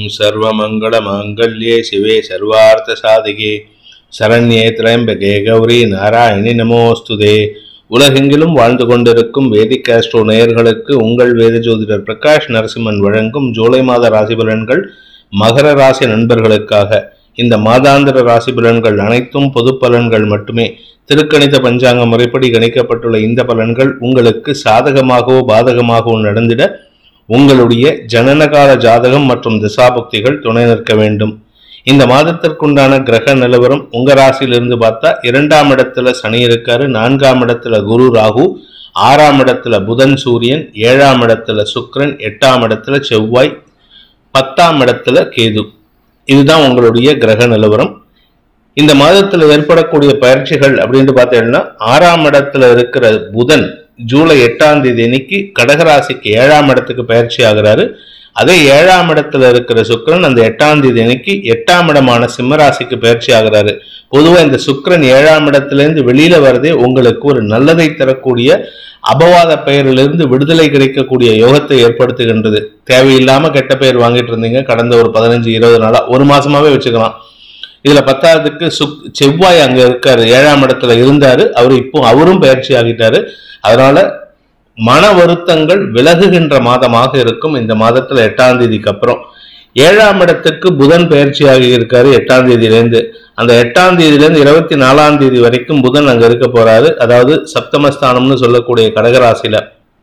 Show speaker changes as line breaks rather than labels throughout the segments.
सर्वमङ्गलमाङ्गल्ये शिवे सर्वार्थसाधिके சரண்யே திரையம்பகே கௌரி நாராயணி நமோஸ்துதே உலகெங்கிலும் வாழ்ந்து கொண்டிருக்கும் வேதிக் ஆஸ்ட்ரோ நேயர்களுக்கு உங்கள் வேத ஜோதிடர் பிரகாஷ் நரசிம்மன் வழங்கும் ஜூலை மாத ராசி பலன்கள் மகர ராசி நண்பர்களுக்காக இந்த மாதாந்திர ராசி பலன்கள் அனைத்தும் பொது பலன்கள் மட்டுமே திருக்கணித பஞ்சாங்க முறைப்படி கணிக்கப்பட்டுள்ள இந்த பலன்கள் உங்களுக்கு சாதகமாகவோ பாதகமாகவோ நடந்திட உங்களுடைய ஜனனகால ஜாதகம் மற்றும் திசாபுக்திகள் துணை நிற்க வேண்டும் இந்த மாதத்திற்குண்டான கிரக நிலவரம் உங்க ராசியிலிருந்து பார்த்தா இரண்டாம் இடத்துல சனி இருக்காரு நான்காம் இடத்துல குரு ராகு ஆறாம் இடத்துல புதன் சூரியன் ஏழாம் இடத்துல சுக்கிரன் எட்டாம் இடத்துல செவ்வாய் பத்தாம் இடத்துல கேது இதுதான் உங்களுடைய கிரக நிலவரம் இந்த மாதத்துல ஏற்படக்கூடிய பயிற்சிகள் அப்படின்னு பார்த்தீங்கன்னா ஆறாம் இடத்துல இருக்கிற புதன் ஜூலை எட்டாம் தேதி அன்னைக்கு கடகராசிக்கு ஏழாம் இடத்துக்கு பயிற்சி ஆகிறாரு அதே ஏழாம் இடத்துல இருக்கிற சுக்கிரன் அந்த எட்டாம் தேதி அன்னைக்கு எட்டாம் இடமான சிம்மராசிக்கு பயிற்சி ஆகிறாரு பொதுவா இந்த சுக்கிரன் ஏழாம் இடத்துல இருந்து வெளியில வரதே உங்களுக்கு ஒரு நல்லதை தரக்கூடிய அபவாத பெயரிலிருந்து விடுதலை கிடைக்கக்கூடிய யோகத்தை ஏற்படுத்துகின்றது தேவையில்லாம கெட்ட பெயர் வாங்கிட்டு இருந்தீங்க கடந்த ஒரு பதினஞ்சு இருபது நாளா ஒரு மாசமாவே வச்சுக்கலாம் இதுல பத்தாவதுக்கு சுக் செவ்வாய் அங்க இருக்காரு ஏழாம் இடத்துல இருந்தாரு அவர் இப்போ அவரும் பயிற்சி ஆகிட்டாரு அதனால மன வருத்தங்கள் விலகுகின்ற மாதமாக இருக்கும் இந்த மாதத்துல எட்டாம் தேதிக்கு அப்புறம் ஏழாம் இடத்துக்கு புதன் பயிற்சியாகி இருக்காரு எட்டாம் தேதியிலேருந்து அந்த எட்டாம் தேதியிலேருந்து இருபத்தி நாலாம் தேதி வரைக்கும் புதன் அங்க இருக்க போறாரு அதாவது சப்தமஸ்தானம்னு சொல்லக்கூடிய கடகராசியில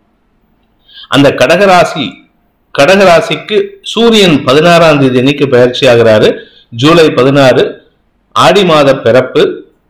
அந்த கடகராசி கடகராசிக்கு சூரியன் பதினாறாம் தேதி அன்னைக்கு பயிற்சி ஆகிறாரு ஜூலை பதினாறு ஆடி மாத பிறப்பு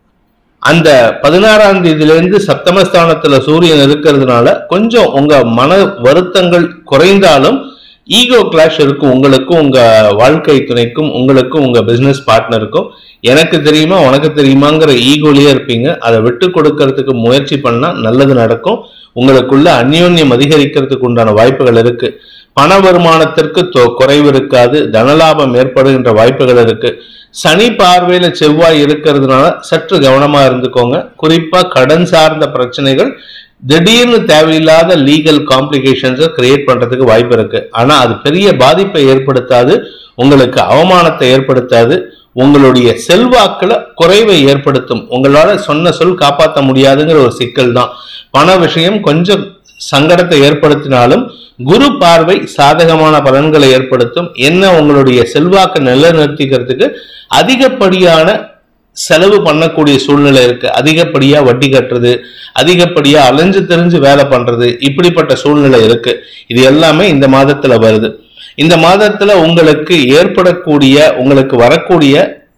அந்த பதினாறாம் தேதியிலேருந்து சப்தமஸ்தானத்துல சூரியன் இருக்கிறதுனால கொஞ்சம் உங்க மன வருத்தங்கள் குறைந்தாலும் ஈகோ கிளாஷ் இருக்கும் உங்களுக்கும் உங்க வாழ்க்கை துணைக்கும் உங்களுக்கும் உங்க பிசினஸ் பார்ட்னருக்கும் எனக்கு தெரியுமா உனக்கு தெரியுமாங்கிற ஈகோலயே இருப்பீங்க அதை விட்டு கொடுக்கறதுக்கு முயற்சி பண்ணா நல்லது நடக்கும் உங்களுக்குள்ள அந்யோன்யம் அதிகரிக்கிறதுக்கு உண்டான வாய்ப்புகள் இருக்கு பண வருமானத்திற்கு தொ- குறைவு இருக்காது தனலாபம் ஏற்படுகின்ற வாய்ப்புகள் இருக்கு சனி பார்வையில செவ்வாய் இருக்கிறதுனால சற்று கவனமா இருந்துக்கோங்க குறிப்பா கடன் சார்ந்த பிரச்சனைகள் திடீர்னு தேவையில்லாத லீகல் காம்ப்ளிகேஷன்ஸை கிரியேட் பண்றதுக்கு வாய்ப்பு இருக்கு ஆனா அது பெரிய பாதிப்பை ஏற்படுத்தாது உங்களுக்கு அவமானத்தை ஏற்படுத்தாது உங்களுடைய செல்வாக்குல குறைவை ஏற்படுத்தும் உங்களால சொன்ன சொல் காப்பாற்ற முடியாதுங்கிற ஒரு சிக்கல் தான் பண விஷயம் கொஞ்சம் சங்கடத்தை ஏற்படுத்தினாலும் குரு பார்வை சாதகமான பலன்களை ஏற்படுத்தும் என்ன உங்களுடைய செல்வாக்கு நிலைநிறுத்திக்கிறதுக்கு அதிகப்படியான செலவு பண்ணக்கூடிய சூழ்நிலை இருக்கு அதிகப்படியா வட்டி கட்டுறது அதிகப்படியா அலைஞ்சு தெரிஞ்சு வேலை பண்றது இப்படிப்பட்ட சூழ்நிலை இருக்கு இது எல்லாமே இந்த மாதத்துல வருது இந்த மாதத்துல உங்களுக்கு ஏற்படக்கூடிய உங்களுக்கு வரக்கூடிய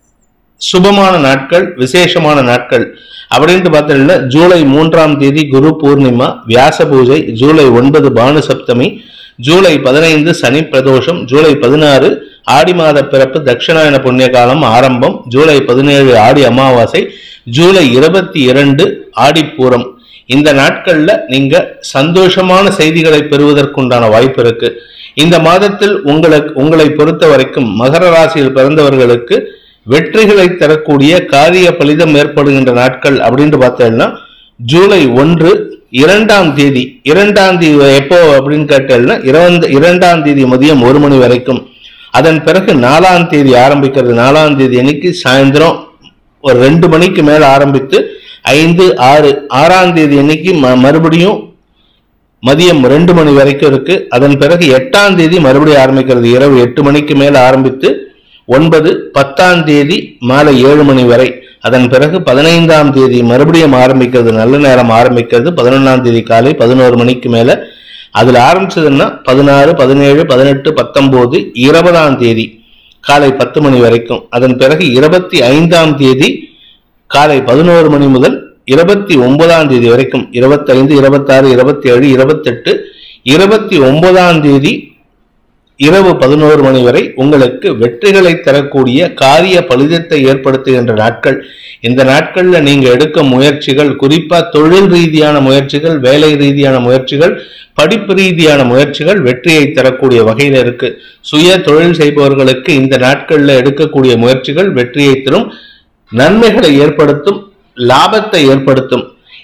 சுபமான நாட்கள் விசேஷமான நாட்கள் அப்படின்ட்டு பார்த்தீங்கன்னா ஜூலை மூன்றாம் தேதி குரு பூர்ணிமா வியாச பூஜை ஜூலை ஒன்பது பானு சப்தமி ஜூலை பதினைந்து சனி பிரதோஷம் ஜூலை பதினாறு ஆடி மாத பிறப்பு தட்சிணாயன புண்ணிய காலம் ஆரம்பம் ஜூலை பதினேழு ஆடி அமாவாசை ஜூலை இருபத்தி இரண்டு ஆடிப்பூரம் இந்த நாட்கள்ல நீங்க சந்தோஷமான செய்திகளை பெறுவதற்குண்டான வாய்ப்பு இருக்கு இந்த மாதத்தில் உங்களுக்கு உங்களை பொறுத்த வரைக்கும் மகர ராசியில் பிறந்தவர்களுக்கு வெற்றிகளை தரக்கூடிய காரிய பலிதம் ஏற்படுகின்ற நாட்கள் அப்படின்னு பார்த்தேன்னா ஜூலை ஒன்று இரண்டாம் தேதி இரண்டாம் தேதி எப்போ அப்படின்னு கேட்டேன்னா இரண்டு இரண்டாம் தேதி மதியம் ஒரு மணி வரைக்கும் அதன் பிறகு நாலாம் தேதி ஆரம்பிக்கிறது நாலாம் தேதி அன்னைக்கு சாயந்தரம் ஒரு ரெண்டு மணிக்கு மேல ஆரம்பித்து ஐந்து ஆறு ஆறாம் தேதி அன்னைக்கு ம- மறுபடியும் மதியம் ரெண்டு மணி வரைக்கும் இருக்கு அதன் பிறகு எட்டாம் தேதி மறுபடியும் ஆரம்பிக்கிறது இரவு எட்டு மணிக்கு மேல ஆரம்பித்து ஒன்பது பத்தாம் தேதி மாலை ஏழு மணி வரை அதன் பிறகு பதினைந்தாம் தேதி மறுபடியும் ஆரம்பிக்கிறது நல்ல நேரம் ஆரம்பிக்கிறது பதினொன்றாம் தேதி காலை பதினோரு மணிக்கு மேல அதுல ஆரம்பிச்சதுன்னா பதினாறு பதினேழு பதினெட்டு பத்தொன்பது இருபதாம் தேதி காலை பத்து மணி வரைக்கும் அதன் பிறகு இருபத்தி ஐந்தாம் தேதி காலை பதினோரு மணி முதல் இருபத்தி ஒன்பதாம் தேதி வரைக்கும் இருபத்தைந்து இருபத்தாறு இருபத்தி ஏழு இருபத்தெட்டு இருபத்தி ஒன்பதாம் தேதி இரவு பதினோரு மணி வரை உங்களுக்கு வெற்றிகளை தரக்கூடிய காரிய பலிதத்தை ஏற்படுத்துகின்ற நாட்கள் இந்த நாட்கள்ல நீங்க எடுக்க முயற்சிகள் குறிப்பா தொழில் ரீதியான முயற்சிகள் வேலை ரீதியான முயற்சிகள் படிப்பு ரீதியான முயற்சிகள் வெற்றியை தரக்கூடிய வகையில இருக்கு சுய தொழில் செய்பவர்களுக்கு இந்த நாட்கள்ல எடுக்கக்கூடிய முயற்சிகள் வெற்றியை தரும் நன்மைகளை ஏற்படுத்தும் லாபத்தை ஏற்படுத்தும்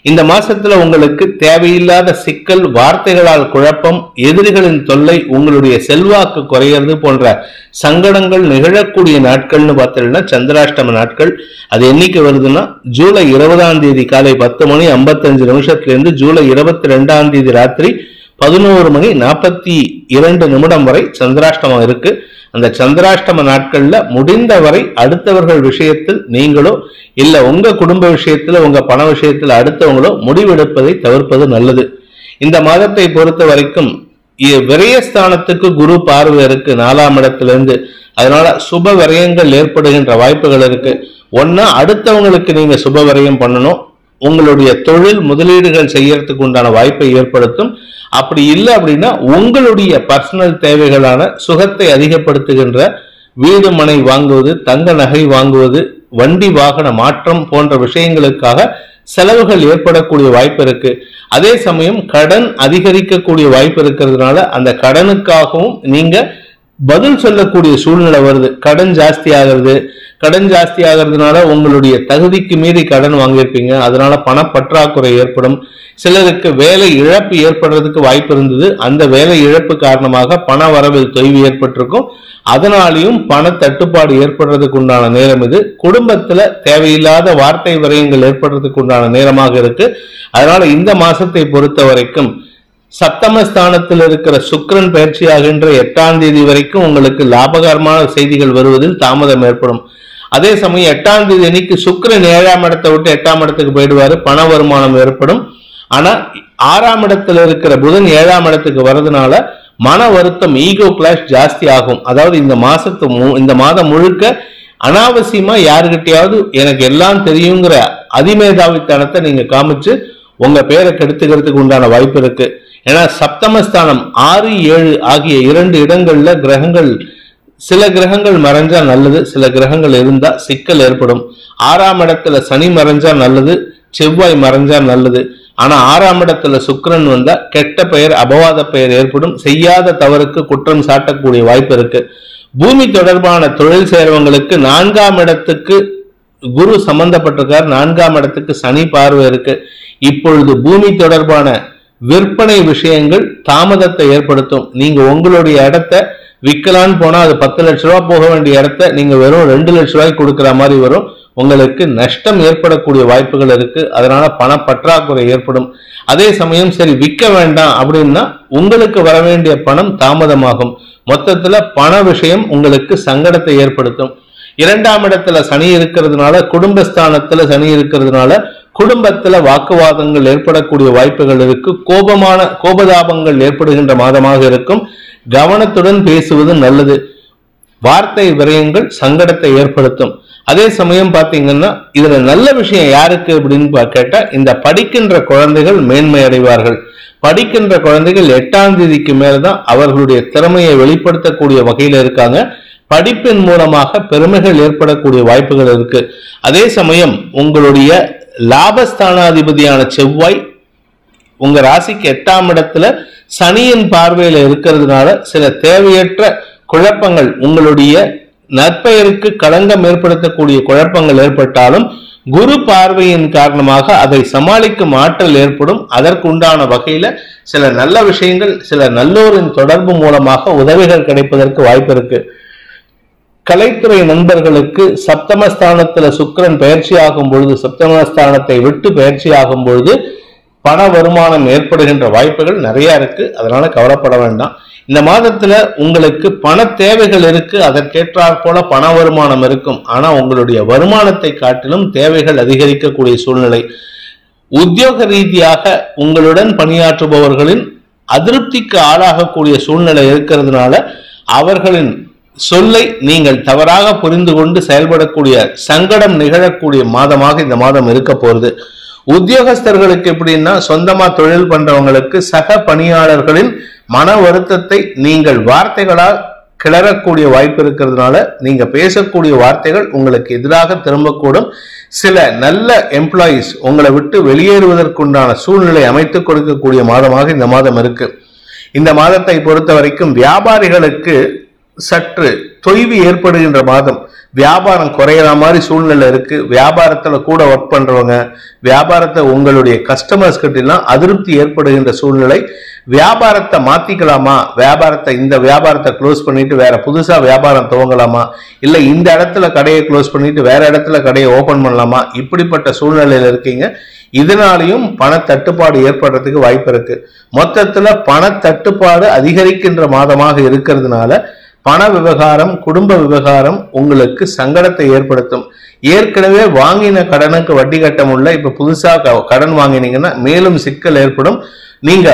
இந்த மாசத்துல உங்களுக்கு தேவையில்லாத சிக்கல் வார்த்தைகளால் குழப்பம் எதிரிகளின் தொல்லை உங்களுடைய செல்வாக்கு குறையிறது போன்ற சங்கடங்கள் நிகழக்கூடிய நாட்கள்னு பார்த்தீங்கன்னா சந்திராஷ்டம நாட்கள் அது என்னைக்கு வருதுன்னா ஜூலை இருபதாம் தேதி காலை பத்து மணி ஐம்பத்தஞ்சு நிமிஷத்துல இருந்து ஜூலை இருபத்தி ரெண்டாம் தேதி ராத்திரி பதினோரு மணி நாற்பத்தி இரண்டு நிமிடம் வரை சந்திராஷ்டமம் இருக்கு அந்த சந்திராஷ்டம நாட்கள்ல முடிந்த வரை அடுத்தவர்கள் விஷயத்தில் நீங்களோ இல்ல உங்க குடும்ப விஷயத்துல உங்க பண விஷயத்துல அடுத்தவங்களோ முடிவெடுப்பதை தவிர்ப்பது நல்லது இந்த மாதத்தை பொறுத்த வரைக்கும் இ- விரயஸ்தானத்துக்கு குரு பார்வை இருக்கு நாலாம் இடத்துல இருந்து அதனால சுப விரயங்கள் ஏற்படுகின்ற வாய்ப்புகள் இருக்கு ஒண்ணு அடுத்தவங்களுக்கு நீங்க சுப விரயம் பண்ணணும் உங்களுடைய தொழில் முதலீடுகள் செய்யறதுக்கு உண்டான வாய்ப்பை ஏற்படுத்தும் அப்படி இல்லை அப்படின்னா உங்களுடைய பர்சனல் தேவைகளான சுகத்தை அதிகப்படுத்துகின்ற வீடு மனை வாங்குவது தங்க நகை வாங்குவது வண்டி வாகன மாற்றம் போன்ற விஷயங்களுக்காக செலவுகள் ஏற்படக்கூடிய வாய்ப்பு இருக்கு அதே சமயம் கடன் அதிகரிக்கக்கூடிய வாய்ப்பு இருக்கிறதுனால அந்த கடனுக்காகவும் நீங்க பதில் சொல்லக்கூடிய சூழ்நிலை வருது கடன் ஜாஸ்தி ஆகிறது கடன் ஜாஸ்தி ஆகிறதுனால உங்களுடைய தகுதிக்கு மீறி கடன் வாங்கியிருப்பீங்க அதனால பணப்பற்றாக்குறை ஏற்படும் சிலருக்கு வேலை இழப்பு ஏற்படுறதுக்கு வாய்ப்பு இருந்தது அந்த வேலை இழப்பு காரணமாக பண வரவில் தொய்வு ஏற்பட்டிருக்கும் அதனாலையும் பண தட்டுப்பாடு ஏற்படுறதுக்கு உண்டான நேரம் இது குடும்பத்துல தேவையில்லாத வார்த்தை விரயங்கள் ஏற்படுறதுக்கு உண்டான நேரமாக இருக்கு அதனால இந்த மாசத்தை பொறுத்த வரைக்கும் சப்தமஸ்தானத்தில் இருக்கிற சுக்கிரன் பயிற்சியாகின்ற எட்டாம் தேதி வரைக்கும் உங்களுக்கு லாபகரமான செய்திகள் வருவதில் தாமதம் ஏற்படும் அதே சமயம் எட்டாம் தேதி அன்னைக்கு சுக்கிரன் ஏழாம் இடத்தை விட்டு எட்டாம் இடத்துக்கு போயிடுவாரு பண வருமானம் ஏற்படும் ஆனா ஆறாம் இடத்துல இருக்கிற புதன் ஏழாம் இடத்துக்கு வர்றதுனால மன வருத்தம் ஈகோ கிளாஷ் ஜாஸ்தி ஆகும் அதாவது இந்த மாசத்து மு- இந்த மாதம் முழுக்க அனாவசியமா யாருகிட்டயாவது எனக்கு எல்லாம் தெரியுங்கிற அதிமேதாவித்தனத்தை நீங்க காமிச்சு உங்க பேரை கெடுத்துக்கிறதுக்கு உண்டான வாய்ப்பு இருக்கு ஏன்னா சப்தமஸ்தானம் ஆறு ஏழு ஆகிய இரண்டு இடங்கள்ல கிரகங்கள் சில கிரகங்கள் மறைஞ்சா நல்லது சில கிரகங்கள் இருந்தா சிக்கல் ஏற்படும் ஆறாம் இடத்துல சனி மறைஞ்சா நல்லது செவ்வாய் மறைஞ்சா நல்லது ஆனா ஆறாம் இடத்துல சுக்கிரன் வந்தா கெட்ட பெயர் அபவாத பெயர் ஏற்படும் செய்யாத தவறுக்கு குற்றம் சாட்டக்கூடிய வாய்ப்பு இருக்கு பூமி தொடர்பான தொழில் செய்றவங்களுக்கு நான்காம் இடத்துக்கு குரு சம்பந்தப்பட்டிருக்கார் நான்காம் இடத்துக்கு சனி பார்வை இருக்கு இப்பொழுது பூமி தொடர்பான விற்பனை விஷயங்கள் தாமதத்தை ஏற்படுத்தும் நீங்க உங்களுடைய இடத்த விற்கலான்னு போனா அது பத்து லட்ச ரூபா போக வேண்டிய இடத்த நீங்க வெறும் ரெண்டு லட்ச ரூபாய்க்கு கொடுக்குற மாதிரி வரும் உங்களுக்கு நஷ்டம் ஏற்படக்கூடிய வாய்ப்புகள் இருக்கு அதனால பண பற்றாக்குறை ஏற்படும் அதே சமயம் சரி விற்க வேண்டாம் அப்படின்னா உங்களுக்கு வர வேண்டிய பணம் தாமதமாகும் மொத்தத்துல பண விஷயம் உங்களுக்கு சங்கடத்தை ஏற்படுத்தும் இரண்டாம் இடத்துல சனி இருக்கிறதுனால குடும்பஸ்தானத்துல சனி இருக்கிறதுனால குடும்பத்துல வாக்குவாதங்கள் ஏற்படக்கூடிய வாய்ப்புகள் இருக்கு கோபமான கோபதாபங்கள் ஏற்படுகின்ற மாதமாக இருக்கும் கவனத்துடன் பேசுவது நல்லது வார்த்தை விரயங்கள் சங்கடத்தை ஏற்படுத்தும் அதே சமயம் பாத்தீங்கன்னா இதுல நல்ல விஷயம் யாருக்கு அப்படின்னு பா- கேட்டா இந்த படிக்கின்ற குழந்தைகள் மேன்மை அடைவார்கள் படிக்கின்ற குழந்தைகள் எட்டாம் தேதிக்கு மேலதான் அவர்களுடைய திறமையை வெளிப்படுத்தக்கூடிய வகையில இருக்காங்க படிப்பின் மூலமாக பெருமைகள் ஏற்படக்கூடிய வாய்ப்புகள் இருக்கு அதே சமயம் உங்களுடைய லாபஸ்தானாதிபதியான செவ்வாய் உங்க ராசிக்கு எட்டாம் இடத்துல சனியின் பார்வையில இருக்கிறதுனால சில தேவையற்ற குழப்பங்கள் உங்களுடைய நற்பெயருக்கு களங்கம் ஏற்படுத்தக்கூடிய குழப்பங்கள் ஏற்பட்டாலும் குரு பார்வையின் காரணமாக அதை சமாளிக்கும் ஆற்றல் ஏற்படும் அதற்குண்டான வகையில சில நல்ல விஷயங்கள் சில நல்லோரின் தொடர்பு மூலமாக உதவிகள் கிடைப்பதற்கு வாய்ப்பு இருக்கு கலைத்துறை நண்பர்களுக்கு சப்தமஸ்தானத்துல சுக்கிரன் பயிற்சி ஆகும் பொழுது சப்தமஸ்தானத்தை விட்டு பயிற்சி ஆகும் பொழுது பண வருமானம் ஏற்படுகின்ற வாய்ப்புகள் நிறைய இருக்கு அதனால கவலைப்பட வேண்டாம் இந்த மாதத்துல உங்களுக்கு பண தேவைகள் இருக்கு அதற்கேற்றாற் போல பண வருமானம் இருக்கும் ஆனா உங்களுடைய வருமானத்தை காட்டிலும் தேவைகள் அதிகரிக்கக்கூடிய சூழ்நிலை உத்தியோக ரீதியாக உங்களுடன் பணியாற்றுபவர்களின் அதிருப்திக்கு ஆளாகக்கூடிய சூழ்நிலை இருக்கிறதுனால அவர்களின் சொல்லை நீங்கள் தவறாக புரிந்து கொண்டு செயல்படக்கூடிய சங்கடம் நிகழக்கூடிய மாதமாக இந்த மாதம் இருக்க போகுது உத்தியோகஸ்தர்களுக்கு எப்படின்னா சொந்தமா தொழில் பண்றவங்களுக்கு சக பணியாளர்களின் மன வருத்தத்தை நீங்கள் வார்த்தைகளால் கிளறக்கூடிய வாய்ப்பு இருக்கிறதுனால நீங்க பேசக்கூடிய வார்த்தைகள் உங்களுக்கு எதிராக திரும்பக்கூடும் சில நல்ல எம்ப்ளாயீஸ் உங்களை விட்டு வெளியேறுவதற்குண்டான சூழ்நிலை அமைத்துக் கொடுக்கக்கூடிய மாதமாக இந்த மாதம் இருக்கு இந்த மாதத்தை பொறுத்த வரைக்கும் வியாபாரிகளுக்கு சற்று தொய்வு ஏற்படுகின்ற மாதம் வியாபாரம் குறையிற மாதிரி சூழ்நிலை இருக்கு வியாபாரத்துல கூட ஒர்க் பண்றவங்க வியாபாரத்தை உங்களுடைய கஸ்டமர்ஸ் கிட்ட எல்லாம் அதிருப்தி ஏற்படுகின்ற சூழ்நிலை வியாபாரத்தை மாத்திக்கலாமா வியாபாரத்தை இந்த வியாபாரத்தை க்ளோஸ் பண்ணிட்டு வேற புதுசா வியாபாரம் துவங்கலாமா இல்ல இந்த இடத்துல கடையை க்ளோஸ் பண்ணிட்டு வேற இடத்துல கடையை ஓபன் பண்ணலாமா இப்படிப்பட்ட சூழ்நிலையில இருக்கீங்க இதனாலையும் பண தட்டுப்பாடு ஏற்படுறதுக்கு வாய்ப்பு இருக்கு மொத்தத்துல பண தட்டுப்பாடு அதிகரிக்கின்ற மாதமாக இருக்கிறதுனால பண விவகாரம் குடும்ப விவகாரம் உங்களுக்கு சங்கடத்தை ஏற்படுத்தும் ஏற்கனவே வாங்கின கடனுக்கு வட்டி கட்ட முடியல இப்ப புதுசா க- கடன் வாங்கினீங்கன்னா மேலும் சிக்கல் ஏற்படும் நீங்க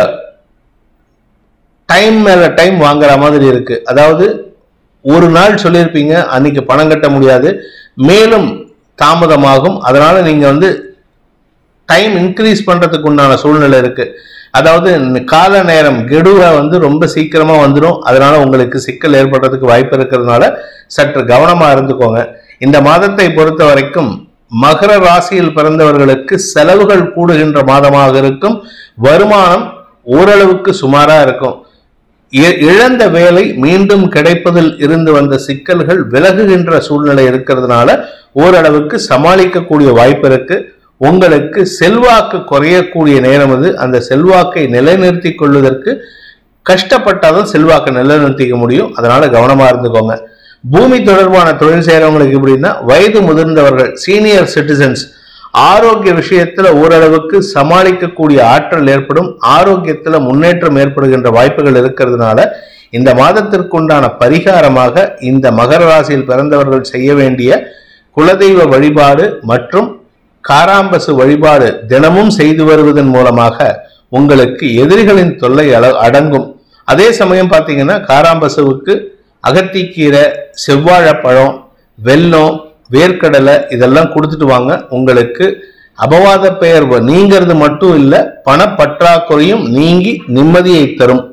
டைம் மேல டைம் வாங்குற மாதிரி இருக்கு அதாவது ஒரு நாள் சொல்லியிருப்பீங்க அன்னைக்கு பணம் கட்ட முடியாது மேலும் தாமதமாகும் அதனால நீங்க வந்து டைம் இன்க்ரீஸ் பண்றதுக்கு உண்டான சூழ்நிலை இருக்கு அதாவது இந்த கால நேரம் கெடுவை வந்து ரொம்ப சீக்கிரமா வந்துடும் அதனால உங்களுக்கு சிக்கல் ஏற்படுறதுக்கு வாய்ப்பு இருக்கிறதுனால சற்று கவனமா இருந்துக்கோங்க இந்த மாதத்தை பொறுத்த வரைக்கும் மகர ராசியில் பிறந்தவர்களுக்கு செலவுகள் கூடுகின்ற மாதமாக இருக்கும் வருமானம் ஓரளவுக்கு சுமாரா இருக்கும் இ- இழந்த வேலை மீண்டும் கிடைப்பதில் இருந்து வந்த சிக்கல்கள் விலகுகின்ற சூழ்நிலை இருக்கிறதுனால ஓரளவுக்கு சமாளிக்கக்கூடிய வாய்ப்பு இருக்கு உங்களுக்கு செல்வாக்கு குறையக்கூடிய நேரம் அது அந்த செல்வாக்கை நிலைநிறுத்திக் கொள்வதற்கு கஷ்டப்பட்டாதான் செல்வாக்கை நிலைநிறுத்திக்க முடியும் அதனால கவனமா இருந்துக்கோங்க பூமி தொடர்பான தொழில் செய்யறவங்களுக்கு எப்படின்னா வயது முதிர்ந்தவர்கள் சீனியர் சிட்டிசன்ஸ் ஆரோக்கிய விஷயத்துல ஓரளவுக்கு சமாளிக்கக்கூடிய ஆற்றல் ஏற்படும் ஆரோக்கியத்துல முன்னேற்றம் ஏற்படுகின்ற வாய்ப்புகள் இருக்கிறதுனால இந்த மாதத்திற்குண்டான பரிகாரமாக இந்த மகர ராசியில் பிறந்தவர்கள் செய்ய வேண்டிய குலதெய்வ வழிபாடு மற்றும் காராம்பசு வழிபாடு தினமும் செய்து வருவதன் மூலமாக உங்களுக்கு எதிரிகளின் தொல்லை அள- அடங்கும் அதே சமயம் பார்த்தீங்கன்னா காராம்பசுவுக்கு அகத்திக்கீரை செவ்வாழைப்பழம் வெல்லம் வேர்க்கடலை இதெல்லாம் கொடுத்துட்டு வாங்க உங்களுக்கு அபவாத பெயர் வ- நீங்கிறது மட்டும் இல்ல பணப்பற்றாக்குறையும் நீங்கி நிம்மதியை தரும்